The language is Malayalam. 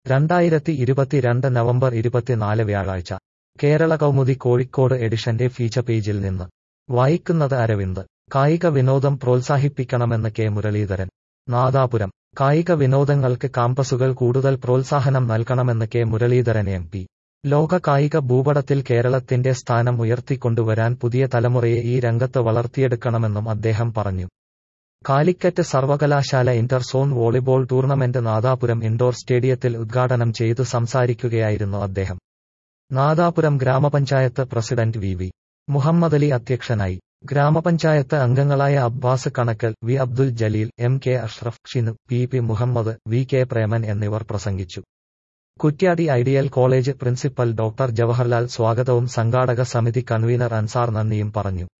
രണ്ടായിരത്തി ഇരുപത്തിരണ്ട് നവംബർ ഇരുപത്തിനാല് വ്യാഴാഴ്ച കേരള കൗമുദി കോഴിക്കോട് എഡിഷന്റെ ഫീച്ചർ പേജിൽ നിന്ന് വായിക്കുന്നത് അരവിന്ദ് കായിക വിനോദം പ്രോത്സാഹിപ്പിക്കണമെന്ന് കെ മുരളീധരൻ നാദാപുരം കായിക വിനോദങ്ങൾക്ക് കാമ്പസുകൾ കൂടുതൽ പ്രോത്സാഹനം നൽകണമെന്ന് കെ മുരളീധരൻ എം പി ലോക കായിക ഭൂപടത്തിൽ കേരളത്തിന്റെ സ്ഥാനം ഉയർത്തിക്കൊണ്ടുവരാൻ പുതിയ തലമുറയെ ഈ രംഗത്ത് വളർത്തിയെടുക്കണമെന്നും അദ്ദേഹം പറഞ്ഞു കാലിക്കറ്റ് സർവകലാശാല inter zone volleyball tournament Nadapuram indoor സ്റ്റേഡിയത്തിൽ ഉദ്ഘാടനം ചെയ്തു സംസാരിക്കുകയായിരുന്നു അദ്ദേഹം നാദാപുരം ഗ്രാമപഞ്ചായത്ത് പ്രസിഡന്റ് വി വി മുഹമ്മദലി അധ്യക്ഷനായി ഗ്രാമപഞ്ചായത്ത് അംഗങ്ങളായ Abbas Kanakkal V Abdul Jaleel M K Ashraf Shinu P P Muhammad V K Preman എന്നിവർ പ്രസംഗിച്ചു Kuttiady ideal college principal doctor Jawaharlal സ്വാഗതവും സംഘാടക സമിതി കൺവീനർ അൻസാർ നന്ദിയും പറഞ്ഞു